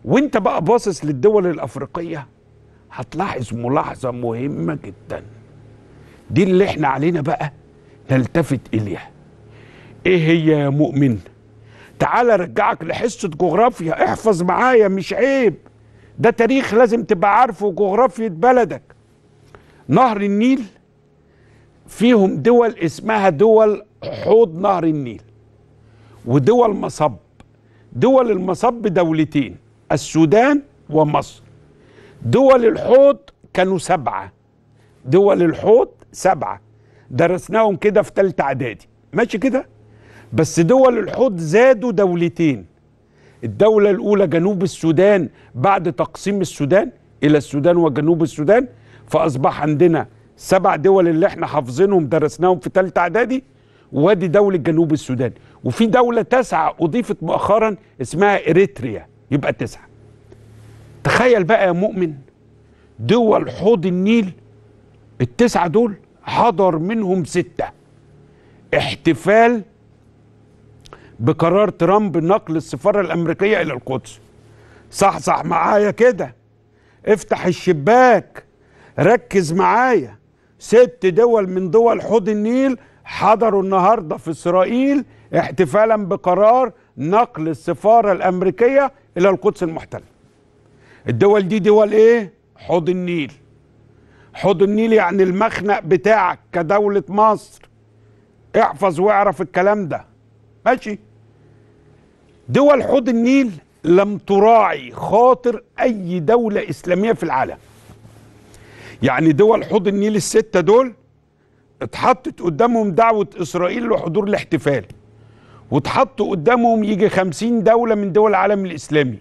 وانت بقى باصص للدول الافريقيه هتلاحظ ملاحظه مهمه جدا دي اللي احنا علينا بقى نلتفت اليها ايه هي يا مؤمن تعال ارجعك لحصه جغرافيا احفظ معايا مش عيب ده تاريخ لازم تبقى عارفه جغرافية بلدك نهر النيل فيهم دول اسمها دول حوض نهر النيل ودول مصب دول المصب دولتين السودان ومصر دول الحوض كانوا سبعة دول الحوض سبعة درسناهم كده في تالتة اعدادي ماشي كده بس دول الحوض زادوا دولتين الدولة الأولى جنوب السودان بعد تقسيم السودان إلى السودان وجنوب السودان فأصبح عندنا سبع دول اللي احنا حافظينهم درسناهم في ثالثة إعدادي وادي دولة جنوب السودان وفي دولة تسعة أضيفت مؤخرا اسمها إريتريا يبقى تسعة تخيل بقى يا مؤمن دول حوض النيل التسعة دول حضر منهم ستة احتفال بقرار ترامب نقل السفارة الأمريكية إلى القدس صح صح معايا كده افتح الشباك ركز معايا ست دول من دول حوض النيل حضروا النهاردة في إسرائيل احتفالا بقرار نقل السفارة الأمريكية إلى القدس المحتلة الدول دي دول إيه؟ حوض النيل حوض النيل يعني المخنق بتاعك كدولة مصر احفظ واعرف الكلام ده ماشي دول حوض النيل لم تراعي خاطر اي دولة اسلامية في العالم يعني دول حوض النيل الستة دول اتحطت قدامهم دعوة اسرائيل لحضور الاحتفال واتحطوا قدامهم يجي خمسين دولة من دول العالم الاسلامي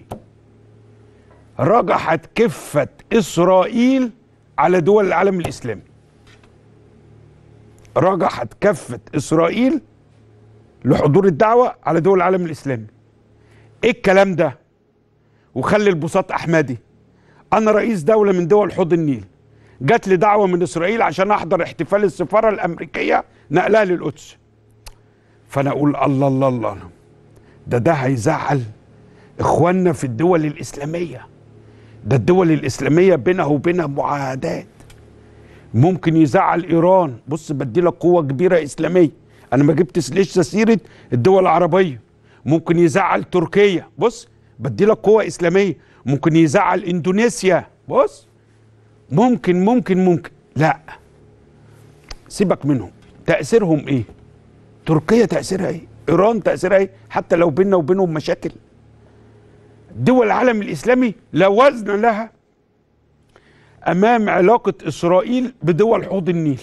رجحت كفة اسرائيل على دول العالم الاسلامي رجحت كفة اسرائيل لحضور الدعوة على دول العالم الإسلامي إيه الكلام ده وخلي البساط أحمدي أنا رئيس دولة من دول حوض النيل جات لي دعوة من إسرائيل عشان أحضر احتفال السفارة الأمريكية نقلها للقدس فأنا أقول الله الله الله ده ده هيزعل إخواننا في الدول الإسلامية ده الدول الإسلامية بينها وبينها معاهدات ممكن يزعل إيران بص بدي لك قوة كبيرة إسلامية انا ما جبتش ليش سيره الدول العربيه ممكن يزعل تركيا بص بدي لك قوه اسلاميه ممكن يزعل اندونيسيا بص ممكن ممكن ممكن لا سيبك منهم تاثيرهم ايه تركيا تاثيرها ايه ايران تاثيرها ايه حتى لو بيننا وبينهم مشاكل دول العالم الاسلامي لا وزن لها امام علاقه اسرائيل بدول حوض النيل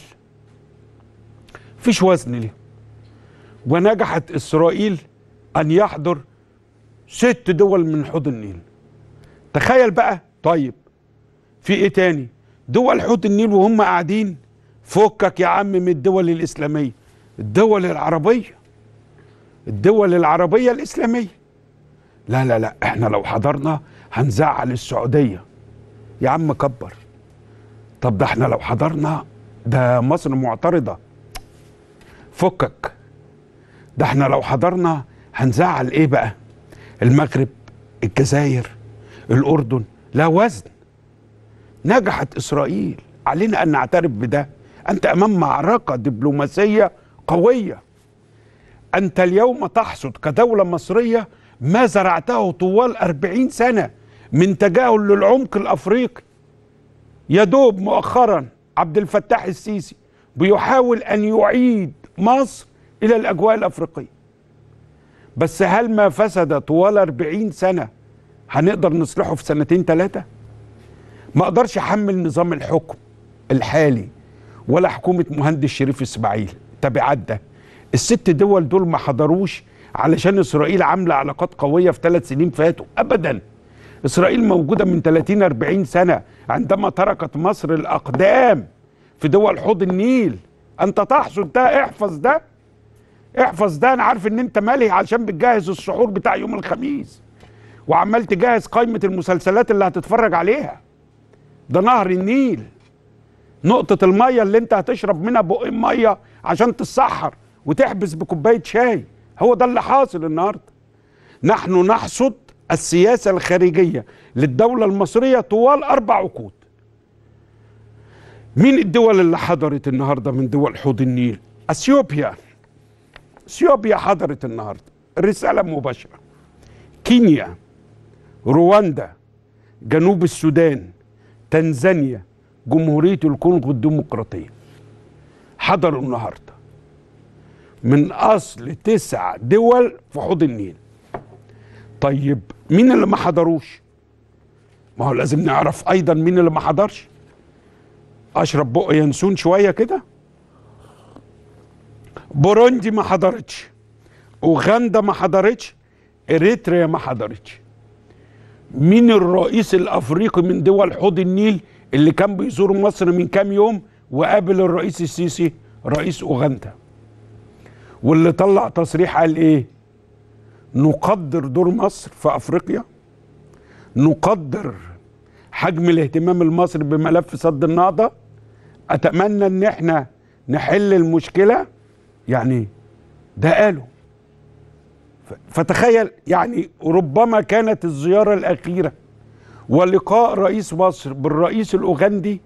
فيش وزن ليه ونجحت اسرائيل ان يحضر ست دول من حوض النيل تخيل بقى طيب في ايه تاني دول حوض النيل وهم قاعدين فكك يا عم من الدول الاسلاميه الدول العربيه الدول العربيه الاسلاميه لا لا لا احنا لو حضرنا هنزعل السعوديه يا عم كبر طب ده احنا لو حضرنا ده مصر معترضه فكك ده احنا لو حضرنا هنزعل ايه بقى المغرب الجزائر الاردن لا وزن نجحت اسرائيل علينا ان نعترف بده انت امام معركه دبلوماسيه قويه انت اليوم تحصد كدوله مصريه ما زرعته طوال أربعين سنه من تجاهل للعمق الافريقي يدوب مؤخرا عبد الفتاح السيسي بيحاول ان يعيد مصر الى الاجواء الافريقيه بس هل ما فسد طوال 40 سنه هنقدر نصلحه في سنتين ثلاثه ما اقدرش احمل نظام الحكم الحالي ولا حكومه مهندس شريف اسماعيل تبعات ده الست دول دول ما حضروش علشان اسرائيل عامله علاقات قويه في ثلاث سنين فاتوا ابدا اسرائيل موجوده من 30 40 سنه عندما تركت مصر الاقدام في دول حوض النيل انت تحصد ده احفظ ده احفظ ده انا عارف ان انت مالي علشان بتجهز السحور بتاع يوم الخميس وعمال تجهز قائمه المسلسلات اللي هتتفرج عليها ده نهر النيل نقطة المية اللي انت هتشرب منها بقين مية عشان تتسحر وتحبس بكوباية شاي هو ده اللي حاصل النهاردة نحن نحصد السياسة الخارجية للدولة المصرية طوال أربع عقود مين الدول اللي حضرت النهاردة من دول حوض النيل أثيوبيا أثيوبيا حضرت النهاردة رسالة مباشرة كينيا رواندا جنوب السودان تنزانيا جمهورية الكونغو الديمقراطية حضروا النهارده من اصل تسع دول في حوض النيل طيب مين اللي ما حضروش ما هو لازم نعرف ايضا مين اللي ما حضرش اشرب بق ينسون شويه كده بوروندي ما حضرتش اوغندا ما حضرتش اريتريا ما حضرتش مين الرئيس الافريقي من دول حوض النيل اللي كان بيزور مصر من كام يوم وقابل الرئيس السيسي رئيس اوغندا واللي طلع تصريح قال ايه نقدر دور مصر في افريقيا نقدر حجم الاهتمام المصري بملف سد النهضه اتمنى ان احنا نحل المشكله يعني ده قاله ف- فتخيل يعني ربما كانت الزياره الاخيره ولقاء رئيس مصر بالرئيس الاوغندي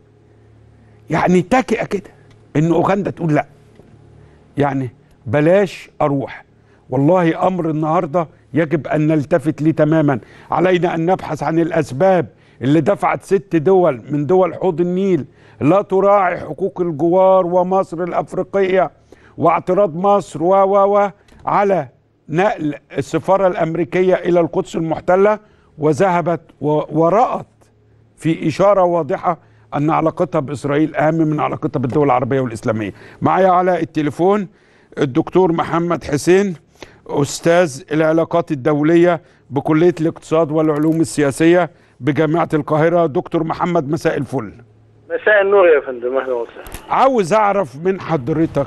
يعني تكئه كده ان اوغندا تقول لا يعني بلاش اروح والله امر النهارده يجب ان نلتفت ليه تماما علينا ان نبحث عن الاسباب اللي دفعت ست دول من دول حوض النيل لا تراعي حقوق الجوار ومصر الافريقيه واعتراض مصر و و و على نقل السفاره الامريكيه الى القدس المحتله وذهبت و- ورأت في إشارة واضحة أن علاقتها بإسرائيل أهم من علاقتها بالدول العربية والإسلامية معايا على التليفون الدكتور محمد حسين أستاذ العلاقات الدولية بكلية الاقتصاد والعلوم السياسية بجامعة القاهرة دكتور محمد مساء الفل مساء النور يا فندم اهلا وسهلا عاوز أعرف من حضرتك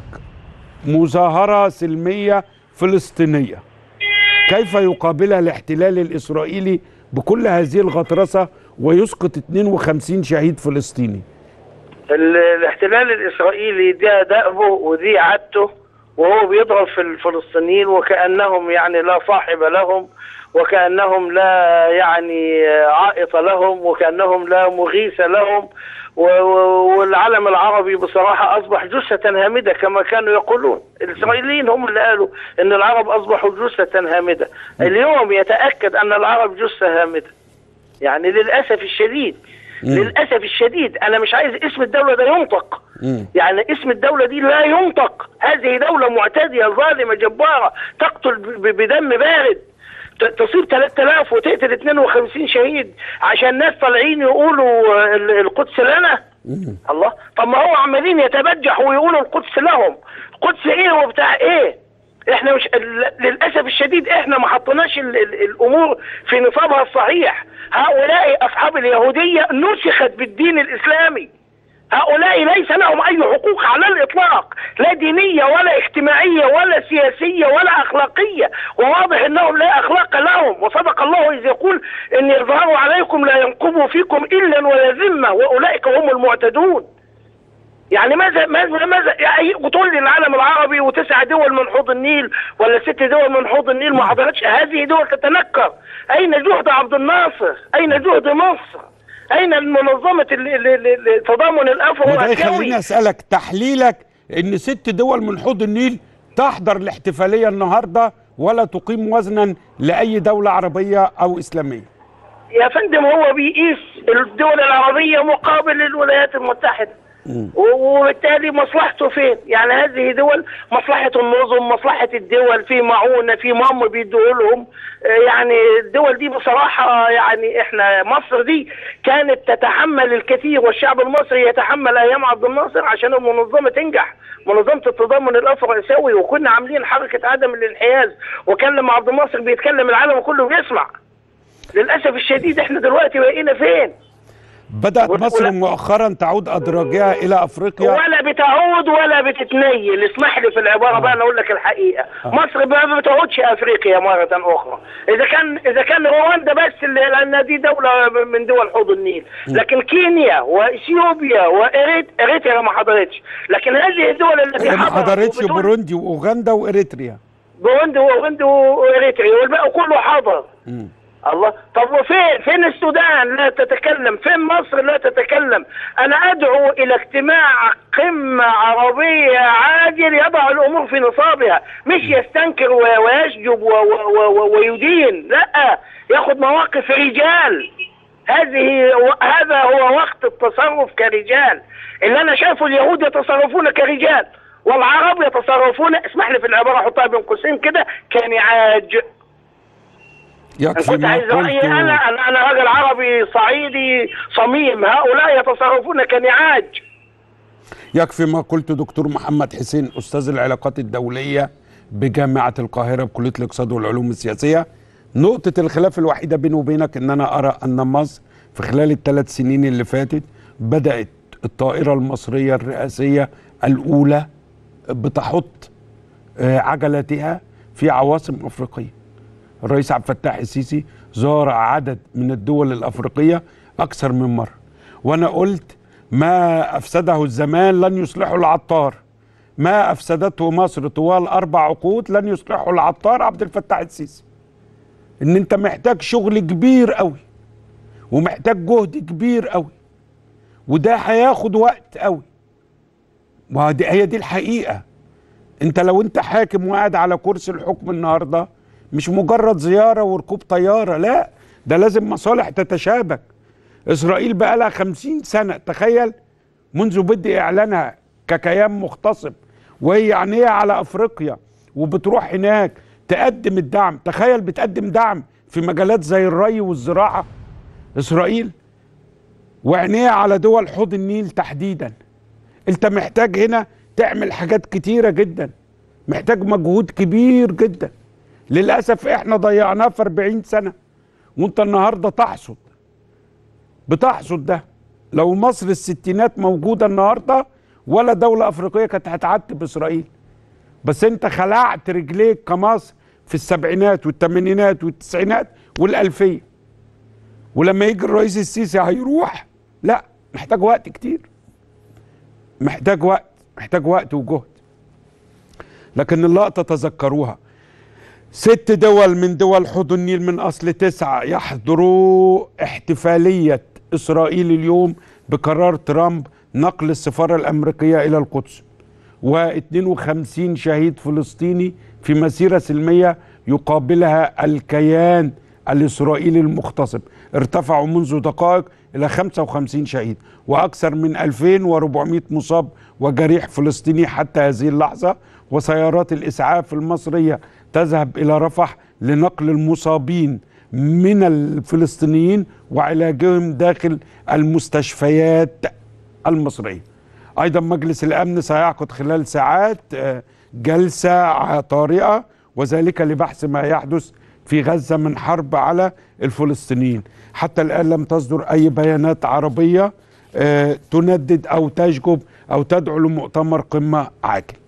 مظاهرة سلمية فلسطينية كيف يقابلها الاحتلال الإسرائيلي بكل هذه الغطرسة ويسقط 52 شهيد فلسطيني ال- الاحتلال الاسرائيلي ده دأبه ودي عادته وهو بيضرب في الفلسطينيين وكانهم يعني لا صاحب لهم وكانهم لا يعني عائط لهم وكانهم لا مغيث لهم و- و- والعالم العربي بصراحه اصبح جثه هامده كما كانوا يقولون الاسرائيليين هم اللي قالوا ان العرب اصبحوا جثه هامده اليوم يتاكد ان العرب جثه هامده يعني للاسف الشديد للاسف الشديد انا مش عايز اسم الدوله ده ينطق يعني اسم الدوله دي لا ينطق هذه دوله معتديه ظالمه جباره تقتل ب- ب- بدم بارد ت- تصيب 3000 وتقتل 52 شهيد عشان ناس طالعين يقولوا آه، ال- القدس لنا الله طب ما هو عمالين يتبجحوا ويقولوا القدس لهم القدس ايه وبتاع ايه احنا مش ال- للاسف الشديد احنا ما حطيناش ال- ال- الامور في نصابها الصحيح هؤلاء اصحاب اليهوديه نسخت بالدين الاسلامي هؤلاء ليس لهم اي حقوق على الاطلاق لا دينيه ولا اجتماعيه ولا سياسيه ولا اخلاقيه وواضح انهم لا اخلاق لهم وصدق الله اذ يقول ان يظهروا عليكم لا ينقبوا فيكم الا ولا ذمه واولئك هم المعتدون يعني ماذا ماذا ماذا يعني وتقول لي العالم العربي وتسع دول من حوض النيل ولا ست دول من حوض النيل ما حضرتش هذه دول تتنكر اين جهد عبد الناصر اين جهد مصر اين المنظمه ال- ال- ال- ال- تضامن الافرو وده الاسيوي يخليني اسالك تحليلك ان ست دول من حوض النيل تحضر الاحتفاليه النهارده ولا تقيم وزنا لاي دوله عربيه او اسلاميه يا فندم هو بيقيس الدول العربيه مقابل الولايات المتحده و- وبالتالي مصلحته فين؟ يعني هذه دول مصلحة النظم، مصلحة الدول في معونة في مام بيدوا لهم آه، يعني الدول دي بصراحة يعني احنا مصر دي كانت تتحمل الكثير والشعب المصري يتحمل ايام عبد الناصر عشان المنظمة تنجح، منظمة التضامن الافرو اسيوي وكنا عاملين حركة عدم الانحياز وكان لما عبد الناصر بيتكلم العالم كله بيسمع. للاسف الشديد احنا دلوقتي بقينا فين؟ بدات ولا- مصر مؤخرا تعود ادراجها الى افريقيا ولا بتعود ولا بتتنيل اسمح لي في العباره بقى انا اقول لك الحقيقه مصر ما بتعودش افريقيا مره اخرى اذا كان اذا كان رواندا بس اللي لان دي دوله من دول حوض النيل لكن كينيا واثيوبيا واريتريا ما حضرتش لكن هذه الدول التي ما حضرت حضرتش وبتقول- بوروندي واوغندا واريتريا بوروندي واوغندا واريتريا والباقي كله حضر الله طب وفين فين السودان لا تتكلم فين مصر لا تتكلم انا ادعو الى اجتماع قمه عربيه عاجل يضع الامور في نصابها مش يستنكر و- ويشجب و- و- و- ويدين لا ياخذ مواقف رجال هذه هذا هو وقت التصرف كرجال اللي انا شايفه اليهود يتصرفون كرجال والعرب يتصرفون اسمح لي في العباره احطها بين قوسين كده كنعاج إن يكفي كنت ما عايز رأيي قلت أنا أنا أنا راجل عربي صعيدي صميم هؤلاء يتصرفون كنعاج يكفي ما قلت دكتور محمد حسين استاذ العلاقات الدوليه بجامعه القاهره بكليه الاقتصاد والعلوم السياسيه نقطه الخلاف الوحيده بيني وبينك ان انا ارى ان مصر في خلال الثلاث سنين اللي فاتت بدات الطائره المصريه الرئاسيه الاولى بتحط آه، عجلتها في عواصم افريقيه الرئيس عبد الفتاح السيسي زار عدد من الدول الافريقيه اكثر من مره وانا قلت ما افسده الزمان لن يصلحه العطار ما افسدته مصر طوال اربع عقود لن يصلحه العطار عبد الفتاح السيسي ان انت محتاج شغل كبير قوي ومحتاج جهد كبير قوي وده هياخد وقت قوي ما دي هي دي الحقيقه انت لو انت حاكم وقاعد على كرسي الحكم النهارده مش مجرد زياره وركوب طياره لا ده لازم مصالح تتشابك اسرائيل بقى لها خمسين سنه تخيل منذ بدء اعلانها ككيان مغتصب وهي عينيها على افريقيا وبتروح هناك تقدم الدعم تخيل بتقدم دعم في مجالات زي الري والزراعه اسرائيل وعينيها على دول حوض النيل تحديدا انت محتاج هنا تعمل حاجات كتيره جدا محتاج مجهود كبير جدا للاسف احنا ضيعناه في 40 سنه وانت النهارده تحصد بتحصد ده لو مصر الستينات موجوده النهارده ولا دوله افريقيه كانت هتعتب اسرائيل بس انت خلعت رجليك كمصر في السبعينات والثمانينات والتسعينات والالفيه ولما يجي الرئيس السيسي هيروح لا محتاج وقت كتير محتاج وقت محتاج وقت وجهد لكن اللقطه تذكروها ست دول من دول حوض النيل من اصل تسعه يحضروا احتفاليه اسرائيل اليوم بقرار ترامب نقل السفاره الامريكيه الى القدس و52 شهيد فلسطيني في مسيره سلميه يقابلها الكيان الاسرائيلي المغتصب ارتفعوا منذ دقائق الى 55 شهيد واكثر من 2400 مصاب وجريح فلسطيني حتى هذه اللحظه وسيارات الاسعاف المصريه تذهب الى رفح لنقل المصابين من الفلسطينيين وعلاجهم داخل المستشفيات المصريه. ايضا مجلس الامن سيعقد خلال ساعات آه، جلسه طارئه وذلك لبحث ما يحدث في غزه من حرب على الفلسطينيين. حتى الان لم تصدر اي بيانات عربيه آه، تندد او تشجب او تدعو لمؤتمر قمه عاجل.